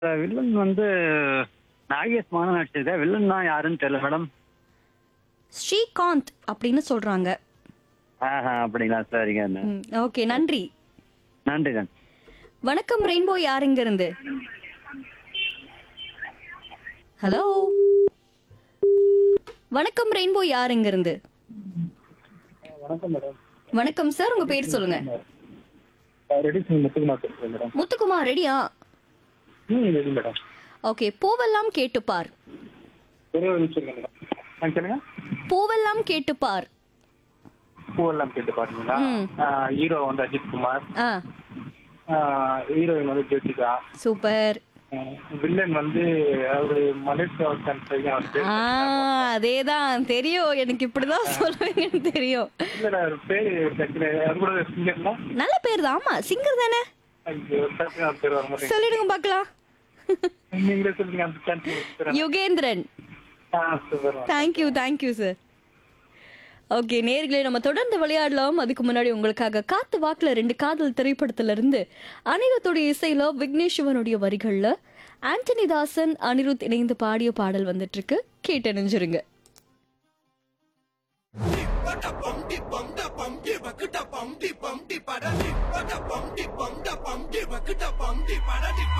Villain வந்து நாகேஷ் மாதம் நடிச்சிருக்கா villain தான் யாருன்னு தெரியல மேடம் ஸ்ரீகாந்த் அப்படின்னு சொல்றாங்க ஆஹா அப்படிங்களா சரிங்க ஓகே நன்றி நன்றி நன்றி வணக்கம் ரெயின்போ யாருங்க இருந்து ஹலோ வணக்கம் ரெயின்போ யாருங்க இருந்து வணக்கம் மேடம் வணக்கம் சார் உங்க பேர் சொல்லுங்க ரெடி சிங் முத்துக்குமார் பேசுறேன் மேடம் முத்துக்குமார் ரெடியா ம் ரெடி மேடம் ஓகே பூவெல்லாம் கேட்டுப்பார் ஒரே ஒரு நிமிஷம் இருங்க மேடம் ஆ சொல்லுங்க பூவெல்லாம் கேட்டுப்பார் பூவெல்லாம் கேட்டு பாத்தீங்களா ம். ஹீரோ வந்து அஜித் குமார் ஆ ஹீரோயின் வந்து ஜோதிகா சூப்பர் வில்லன் வந்து அவரு மலேசியா பையன் வந்து ஆ அதேதான் தெரியும் எனக்கு இப்படிதான் சொல்லுவீங்கன்னு தெரியும் இல்ல அவர் பேரு டக்குனு அது கூட சிங்கர்னா நல்ல பேர் தான் ஆமா சிங்கர் தானே ஐயோ டக்குனு அவர் பேர் வர மாட்டேங்குது சொல்லிடுங்க பார்க்கலாம் நீங்களே சொல்லுங்க அந்த சான்ஸ் யுகேந்திரன் ஆ super thank you thank you sir okay நேர்களே நம்ம தொடர்ந்து விளையாடலாம் அதுக்கு முன்னாடி உங்களுக்காக காத்து வாக்குல ரெண்டு காதல் திரைப்படத்துல இருந்து அனிருத்துடைய இசையில விக்னேஷ் சிவனுடைய வரிகள்ல ஆண்டனி தாசன் அனிருத் இணைந்து பாடிய பாடல் வந்துட்டு இருக்கு கேட்டு நெஞ்சிருங்க பம் டி பம் ட பம் டி பக்குட்ட பம் டி பம் டி பட டி பட பம் டி பம் ட பம் டி பக்குட்ட பம் டி பட டி